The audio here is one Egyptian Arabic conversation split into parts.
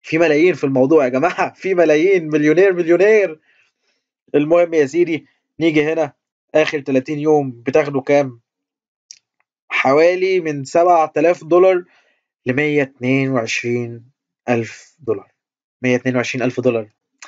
في ملايين في الموضوع يا جماعة في ملايين مليونير مليونير المهم يا سيدي نيجي هنا آخر 30 يوم بتاخدوا كام؟ حوالي من 7000 دولار ل 122 ألف دولار 122 ألف دولار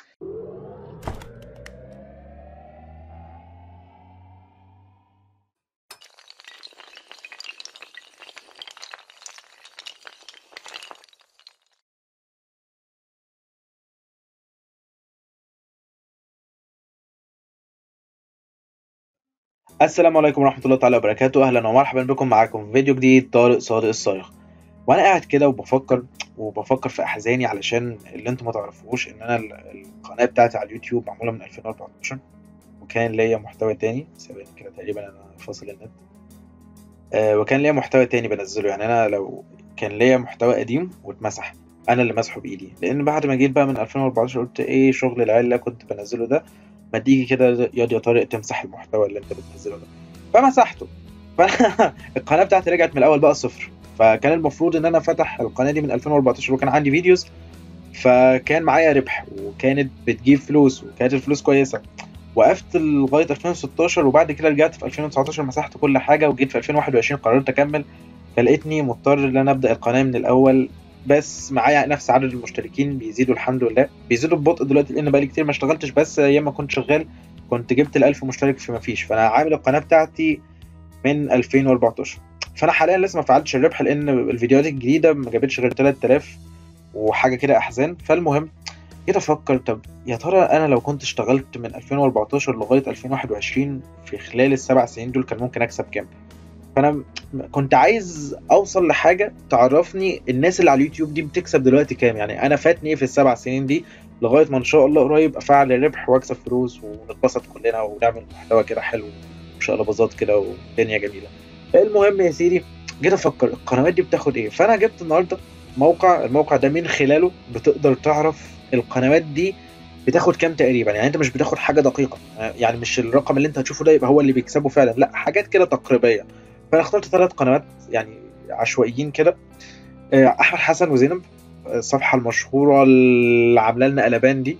السلام عليكم ورحمة الله تعالى وبركاته أهلا ومرحبا بكم معاكم في فيديو جديد طارق صادق الصايغ وأنا قاعد كده وبفكر وبفكر في أحزاني علشان اللي انتم ما تعرفوش إن أنا ال- القناة بتاعتي على اليوتيوب معمولة من 2014 وكان ليا محتوى تاني ثواني كده تقريبا أنا فاصل النت آه وكان ليا محتوى تاني بنزله يعني أنا لو كان ليا محتوى قديم واتمسح أنا اللي مسحه بإيدي لأن بعد ما جيت بقى من 2014 قلت إيه شغل العيال اللي كنت بنزله ده ما تيجي كده ياض يا طارق تمسح المحتوى اللي انت بتنزله ده فمسحته فانا القناه بتاعتي رجعت من الاول بقى صفر فكان المفروض ان انا فتح القناه دي من 2014 وكان عندي فيديوز فكان معايا ربح وكانت بتجيب فلوس وكانت الفلوس كويسه وقفت لغايه 2016 وبعد كده رجعت في 2019 مسحت كل حاجه وجيت في 2021 قررت اكمل فلقيتني مضطر ان انا ابدا القناه من الاول بس معايا نفس عدد المشتركين بيزيدوا الحمد لله بيزيدوا ببطء دلوقتي لان بقالي كتير ما اشتغلتش بس ايام ما كنت شغال كنت جبت ال 1000 مشترك في ما فيش فانا عامل القناه بتاعتي من 2014 فانا حاليا لسه ما فعلتش الربح لان الفيديوهات الجديده ما جابتش غير 3000 وحاجه كده احزان فالمهم جيت افكر طب يا ترى انا لو كنت اشتغلت من 2014 لغايه 2021 في خلال السبع سنين دول كان ممكن اكسب كام فانا م- كنت عايز اوصل لحاجه تعرفني الناس اللي على اليوتيوب دي بتكسب دلوقتي كام يعني انا فاتني ايه في السبع سنين دي لغايه ما ان شاء الله قريب افعل الربح واكسب فلوس ونتبسط كلنا ونعمل محتوى كده حلو وشقلباظات كده ودنيا جميله المهم يا سيدي جيت افكر القنوات دي بتاخد ايه فانا جبت النهارده موقع الموقع ده من خلاله بتقدر تعرف القنوات دي بتاخد كام تقريبا يعني انت مش بتاخد حاجه دقيقه يعني مش الرقم اللي انت هتشوفه ده يبقى هو اللي بيكسبه فعلا لا حاجات كده تقريبيه فانا اخترت ثلاث قنوات يعني عشوائيين كده آه، احمد حسن وزينب الصفحه المشهوره اللي عامله لنا قلبان دي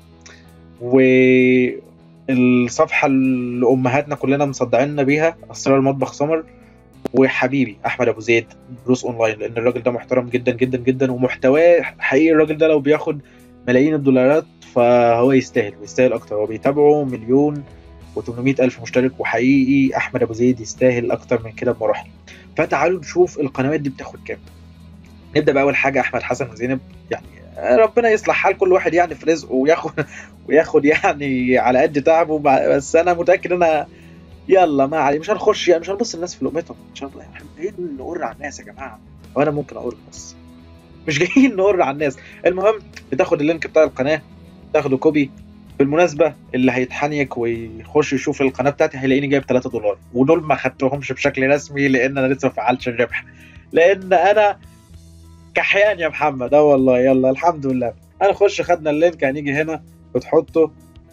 والصفحه اللي امهاتنا كلنا مصدعيننا بيها اسرار المطبخ سمر وحبيبي احمد ابو زيد دروس اونلاين لان الراجل ده محترم جدا جدا جدا ومحتواه حقيقي الراجل ده لو بياخد ملايين الدولارات فهو يستاهل ويستاهل اكتر هو بيتابعه مليون و800 الف مشترك وحقيقي احمد ابو زيد يستاهل اكتر من كده بمراحل فتعالوا نشوف القنوات دي بتاخد كام نبدا باول حاجه احمد حسن وزينب يعني ربنا يصلح حال كل واحد يعني في رزقه وياخد وياخد يعني على قد تعبه مع- بس انا متاكد ان انا يلا ما علي مش هنخش يعني مش هنبص الناس في لقمتهم مش هنبص احنا جايين نقر على الناس يا جماعه وانا ممكن اقر بس مش جايين نقر على الناس المهم بتاخد اللينك بتاع القناه تاخده كوبي بالمناسبه اللي هيتحنيك ويخش يشوف القناه بتاعتي هيلاقيني جايب 3 دولار ودول ما خدتهمش بشكل رسمي لان انا لسه ما فعلتش الربح لان انا كحيان يا محمد اه والله يلا الحمد لله هنخش خدنا اللينك هنيجي هنا بتحطه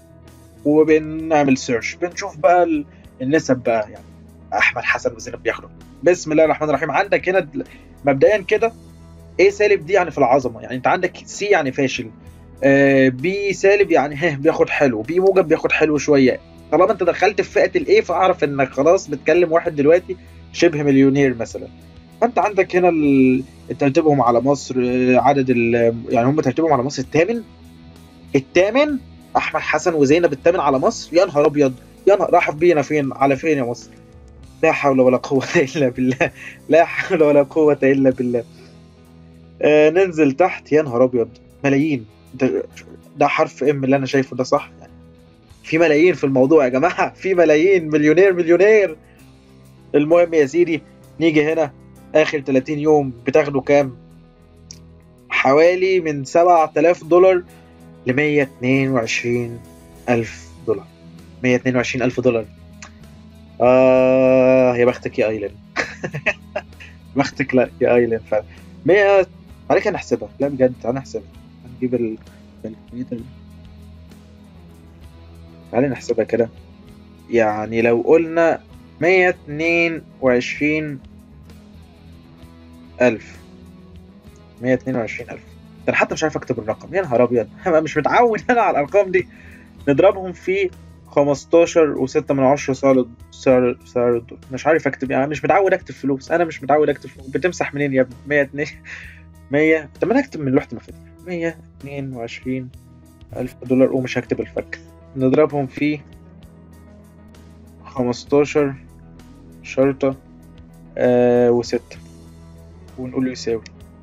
وبنعمل سيرش بنشوف بقى ال- النسب بقى يعني احمد حسن وزينب بياخدوا بسم الله الرحمن الرحيم عندك هنا د- مبدئيا كده ايه سالب دي يعني في العظمه يعني انت عندك سي يعني فاشل آه بي سالب يعني ها بياخد حلو بي موجب بياخد حلو شويه طالما انت دخلت في فئه الايه فاعرف انك خلاص بتكلم واحد دلوقتي شبه مليونير مثلا فانت عندك هنا ال- ترتيبهم على مصر آه، عدد ال- يعني هم ترتيبهم على مصر الثامن الثامن احمد حسن وزينب الثامن على مصر يا نهار ابيض يا نهار راح بينا فين على فين يا مصر لا حول ولا قوة إلا بالله لا حول ولا قوة إلا بالله آه ننزل تحت يا نهار أبيض ملايين ده, ده حرف ام اللي أنا شايفه ده صح يعني في ملايين في الموضوع يا جماعة في ملايين مليونير مليونير المهم يا سيدي نيجي هنا آخر 30 يوم بتاخدوا كام حوالي من 7000 دولار ل 122 ألف دولار 122 ألف دولار آه يا بختك يا ايلين بختك لا يا ايلين فعلا 100 عليك هنحسبها لا بجد هنحسبها هنجيب ال- الكمبيوتر تعالى نحسبها كده يعني لو قلنا 122 ألف 122 ألف انا حتى مش عارف اكتب الرقم يا نهار ابيض مش متعود انا على الارقام دي نضربهم في 15 و6 من 10 سعر سعر سعر الدولار مش عارف اكتب يعني مش متعود اكتب فلوس انا مش متعود اكتب فلوس بتمسح منين يا ابني 102 100 طب انا اكتب من لوحه المفاتيح 122 ألف دولار ومش هكتب الفك نضربهم في 15 شرطة آه وستة ونقول له يساوي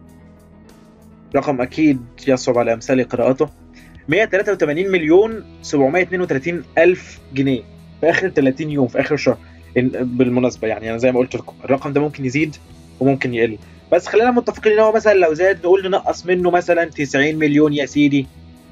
رقم أكيد يصعب على أمثالي قراءته 183 مليون 732 ألف جنيه في آخر 30 يوم في آخر شهر بالمناسبة يعني أنا زي ما قلت لكم الرقم ده ممكن يزيد وممكن يقل بس خلينا متفقين ان هو مثلا لو زاد نقول ننقص منه مثلا 90 مليون يا سيدي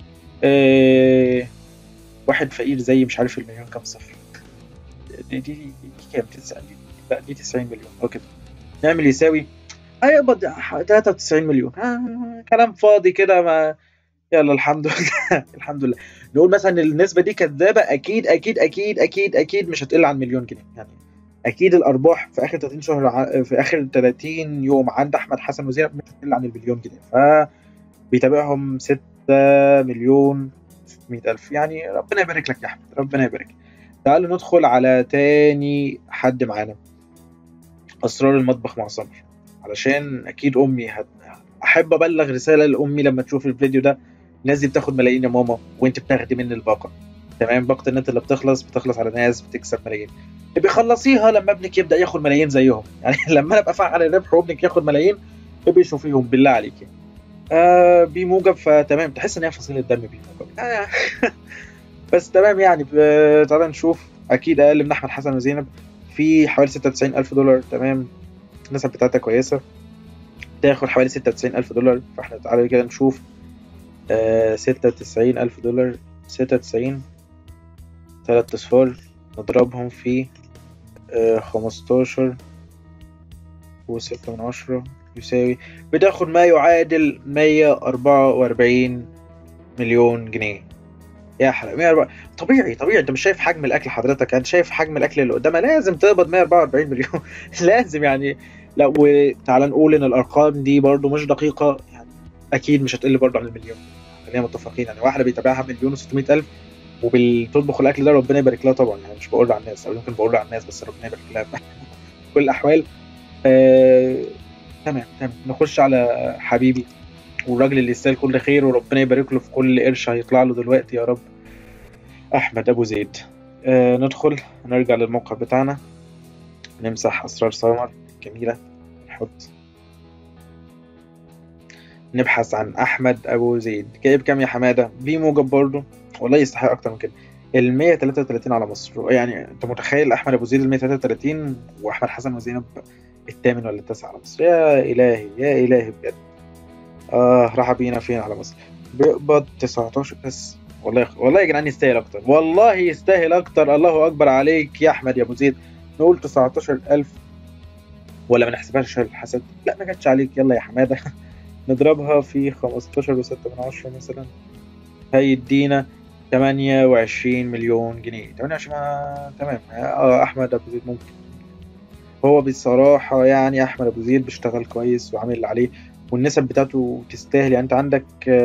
آه واحد فقير زي مش عارف المليون كام صفر دي دي, دي كام 90 لا دي 90 مليون اوكي نعمل يساوي هيقبض 93 مليون آه كلام فاضي كده ما يلا الحمد لله الحمد لله نقول مثلا النسبه دي كذابه اكيد اكيد اكيد اكيد اكيد مش هتقل عن مليون جنيه يعني اكيد الارباح في اخر 30 شهر في اخر 30 يوم عند احمد حسن وزينب مش هتقل عن المليون جنيه ف بيتابعهم 6 مليون 600 الف يعني ربنا يبارك لك يا احمد ربنا يبارك تعالوا ندخل على تاني حد معانا اسرار المطبخ مع سمر علشان اكيد امي هت... احب ابلغ رساله لامي لما تشوف الفيديو ده الناس دي بتاخد ملايين يا ماما وانت بتاخدي مني الباقه تمام باقه النت اللي بتخلص بتخلص على ناس بتكسب ملايين بيخلصيها لما ابنك يبدا ياخد ملايين زيهم يعني لما انا ابقى فاعل الربح وابنك ياخد ملايين ابقي شوفيهم بالله عليك آه بموجب فتمام تحس ان هي فصيله دم بموجب آه بس تمام يعني تعالى نشوف اكيد اقل من احمد حسن وزينب في حوالي 96 الف دولار تمام النسب بتاعتها كويسه تاخد حوالي 96 الف دولار فاحنا تعالى كده نشوف آه 96 الف دولار 96 تلات اصفار نضربهم في آه خمستاشر وستة من عشرة يساوي بتاخد ما يعادل مية أربعة وأربعين مليون جنيه يا حلقة 104 طبيعي طبيعي انت مش شايف حجم الاكل حضرتك انت شايف حجم الاكل اللي قدامها لازم تقبض 144 مليون لازم يعني لا وتعالى نقول ان الارقام دي برضو مش دقيقه يعني اكيد مش هتقل برضو عن المليون خلينا متفقين يعني واحده بيتابعها مليون و600 الف وبتطبخ الاكل ده ربنا يبارك لها طبعا يعني مش بقول على الناس او يمكن بقول على الناس بس ربنا يبارك لها في كل الاحوال آه... تمام تمام نخش على حبيبي والراجل اللي يستاهل كل خير وربنا يبارك له في كل قرش هيطلع له دلوقتي يا رب احمد ابو زيد آه ندخل نرجع للموقع بتاعنا نمسح اسرار سمر جميله نحط نبحث عن احمد ابو زيد جايب كام يا حماده في موجب برضه والله يستحق اكتر من كده ال 133 على مصر يعني انت متخيل احمد ابو زيد ال 133 واحمد حسن وزينب الثامن ولا التاسع على مصر يا الهي يا الهي بجد اه راح بينا فين على مصر بيقبض 19 بس والله والله يا جدعان يستاهل اكتر والله يستاهل اكتر الله اكبر عليك يا احمد يا ابو زيد نقول 19000 ولا ما نحسبهاش شهر الحسد لا ما جاتش عليك يلا يا حماده نضربها في 15 و6 من 10 مثلا هيدينا 28 مليون جنيه 28 ما... تمام اه احمد ابو زيد ممكن هو بصراحة يعني أحمد أبو زيد بيشتغل كويس وعامل اللي عليه والنسب بتاعته تستاهل يعني أنت عندك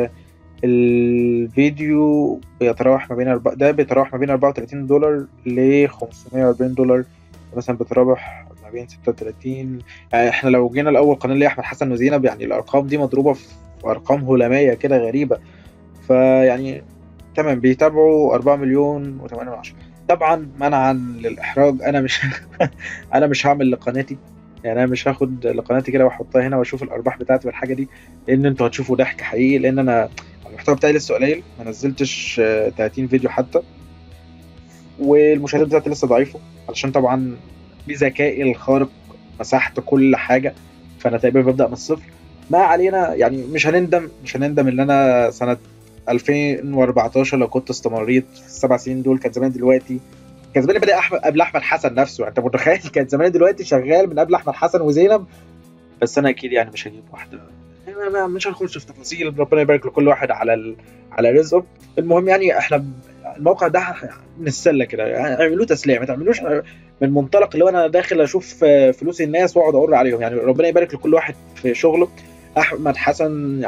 الفيديو بيتراوح ما بين أربع... ده بيتراوح ما بين 34 دولار ل 540 دولار مثلا بتراوح ما بين 36 يعني احنا لو جينا الاول قناه اللي احمد حسن وزينب يعني الارقام دي مضروبه في ارقام هلاميه كده غريبه فيعني تمام بيتابعوا 4 مليون و8 من عشرة طبعا منعا للاحراج انا مش انا مش هعمل لقناتي يعني انا مش هاخد لقناتي كده واحطها هنا واشوف الارباح بتاعتي والحاجه دي لان انتوا هتشوفوا ضحك حقيقي لان انا المحتوى بتاعي لسه قليل ما نزلتش 30 فيديو حتى والمشاهدات بتاعتي لسه ضعيفه علشان طبعا بذكائي الخارق مسحت كل حاجه فانا تقريبا ببدا من الصفر ما علينا يعني مش هنندم مش هنندم ان انا سنه 2014 لو كنت استمريت في السبع سنين دول كان زمان دلوقتي كان زماني بادئ احمد قبل احمد حسن نفسه انت متخيل كان زماني دلوقتي شغال من قبل احمد حسن وزينب بس انا اكيد يعني مش هجيب واحده مش هنخش في تفاصيل ربنا يبارك لكل واحد على ال... على رزقه المهم يعني احنا الموقع ده من السله كده يعني اعملوه تسليه ما تعملوش من منطلق اللي هو انا داخل اشوف فلوس الناس واقعد اقر عليهم يعني ربنا يبارك لكل واحد في شغله احمد حسن يعني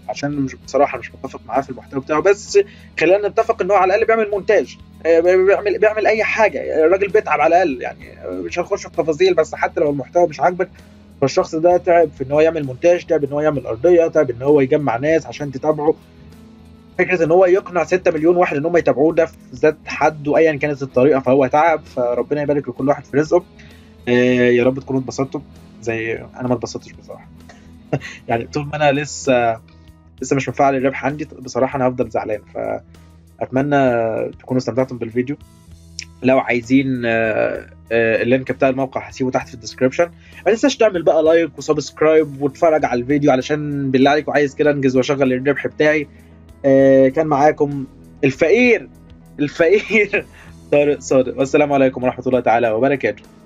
عشان مش بصراحه مش متفق معاه في المحتوى بتاعه بس خلينا نتفق ان هو على الاقل بيعمل مونتاج آه، بيعمل بيعمل اي حاجه الراجل بيتعب على الاقل يعني مش هنخش في تفاصيل بس حتى لو المحتوى مش عاجبك فالشخص ده تعب في ان هو يعمل مونتاج تعب ان هو يعمل ارضيه تعب ان هو يجمع ناس عشان تتابعه فكره ان هو يقنع 6 مليون واحد ان هم يتابعوه ده في ذات حد وايا كانت الطريقه فهو تعب فربنا يبارك لكل واحد في رزقه آه، يا رب تكونوا اتبسطتوا زي انا ما اتبسطتش بصراحه يعني طول ما انا لسه لسه مش مفعل الربح عندي بصراحه انا هفضل زعلان فاتمنى تكونوا استمتعتم بالفيديو لو عايزين آه، آه، اللينك بتاع الموقع هسيبه تحت في الديسكربشن ما تنساش تعمل بقى لايك وسبسكرايب وتتفرج على الفيديو علشان بالله عليك وعايز كده انجز واشغل الربح بتاعي آه، كان معاكم الفقير الفقير طارق صادق والسلام عليكم ورحمه الله تعالى وبركاته